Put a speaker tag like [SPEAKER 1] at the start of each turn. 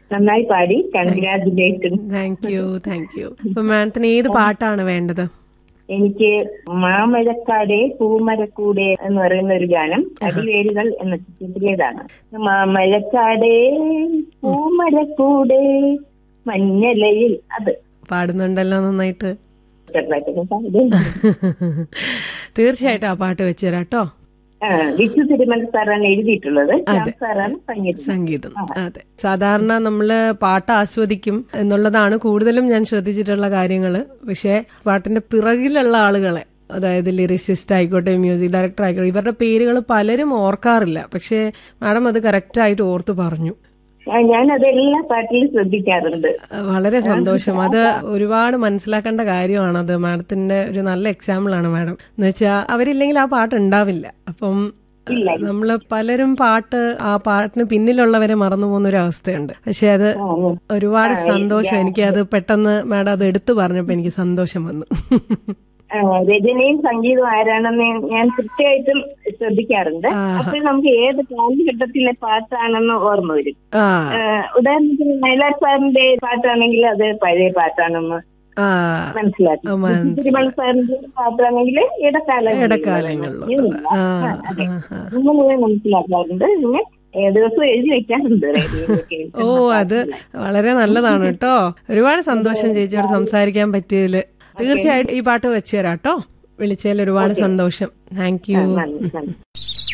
[SPEAKER 1] നന്നായി പാടി congratulation
[SPEAKER 2] thank you thank you അപ്പൊ മാഡത്തിന് ഏത് പാട്ടാണ് വേണ്ടത്
[SPEAKER 1] എനിക്ക് മാമഴക്കാടെ പൂമരക്കൂടെ എന്ന് പറയുന്ന ഒരു ഗാനം അടിവേരുകൾ എന്ന ചിത്രത്തിലേതാണ് മാമഴക്കാടെ പൂമരക്കൂടെ മഞ്ഞലയിൽ അത്
[SPEAKER 2] പാടുന്നുണ്ടല്ലോ നന്നായിട്ട്
[SPEAKER 1] ചെറുതായിട്ടൊക്കെ പാടി.
[SPEAKER 2] തീർച്ചയായിട്ടും ആ പാട്ട് വെച്ചുതരാം കേട്ടോ
[SPEAKER 1] ആ, വിശു തിരുമല സാറാണ് എഴുതിയിട്ടുള്ളത് ശ്യാം സാറാണ് സംഗീതം
[SPEAKER 2] സംഗീതം അതെ സാധാരണ നമ്മള് പാട്ട് ആസ്വദിക്കും എന്നുള്ളതാണ് കൂടുതലും ഞാൻ ശ്രദ്ധിച്ചിട്ടുള്ള കാര്യങ്ങള് പക്ഷെ പാട്ടിന്റെ പിറകിലുള്ള ആളുകളെ അതായത് ലിറിസിസ്റ്റ് ആയിക്കോട്ടെ മ്യൂസിക് ഡയറക്ടർ ആയിക്കോട്ടെ ഇവരുടെ പേരുകൾ പലരും ഓർക്കാറില്ല പക്ഷെ മാഡം അത് കറക്റ്റ് ആയിട്ട് ഓർത്ത് പറഞ്ഞു
[SPEAKER 1] ആ, ഞാൻ അതെല്ലാ പാട്ടിലും ശ്രദ്ധിക്കാറുണ്ട്
[SPEAKER 2] വളരെ സന്തോഷം അത് ഒരുപാട് മനസ്സിലാക്കേണ്ട കാര്യമാണത് മാഡത്തിന്റെ ഒരു നല്ല എക്സാമ്പിൾ ആണ് മാഡം എന്ന് വെച്ചാൽ അവരില്ലെങ്കിൽ ആ പാട്ട് ഉണ്ടാവില്ല അപ്പം
[SPEAKER 1] ഇല്ല.
[SPEAKER 2] നമ്മള് പലരും പാട്ട് ആ പാട്ടിന് പിന്നിലുള്ളവരെ മറന്നു പോകുന്ന ഒരു അവസ്ഥയുണ്ട് പക്ഷെ അത് ഒരുപാട് സന്തോഷം എനിക്ക് അത് പെട്ടെന്ന് മാഡം അത് എടുത്തു പറഞ്ഞപ്പോ എനിക്ക് സന്തോഷം വന്നു
[SPEAKER 1] ആ, രചനയും സംഗീതവും ആരാണെന്ന് ഞാൻ കൃത്യമായിട്ടും ശ്രദ്ധിക്കാറുണ്ട് അപ്പോൾ നമുക്ക് ഏത് കാലഘട്ടത്തിലെ പാട്ടാണെന്ന് ഓർമ്മ വരും
[SPEAKER 2] ആ
[SPEAKER 1] ആ, ഉദാഹരണത്തിന് വയലാർ സാറിന്റെ പാട്ടാണെങ്കിൽ അത് പഴയ പാട്ടാണെന്ന്
[SPEAKER 2] ആ
[SPEAKER 1] മനസ്സിലാക്കി
[SPEAKER 2] ആ, മനസ്സിലായി.
[SPEAKER 1] തിരുമല സാറിന്റെ പാട്ടാണെങ്കിൽ ഇടക്കാല
[SPEAKER 2] ഇടക്കാലങ്ങളിലുള്ള ആ ആ, ആ.
[SPEAKER 1] അങ്ങനെ ഞാൻ മനസ്സിലാക്കാറുണ്ട് പിന്നെ ഏ, ദിവസം എഴുതി വെക്കാറുണ്ട് റേഡിയോയിലൊക്കെ.
[SPEAKER 2] ഓ അത് വളരെ നല്ലതാണ് കേട്ടോ ഒരുപാട് സന്തോഷം ചേച്ചിയോട് സംസാരിക്കാൻ പറ്റിയതില് തീർച്ചയായിട്ടും ഈ പാട്ട് വെച്ചുതരാം കേട്ടോ വിളിച്ചതിൽ ഒരുപാട് സന്തോഷം താങ്ക് യു
[SPEAKER 1] നന്ദി, നന്ദി.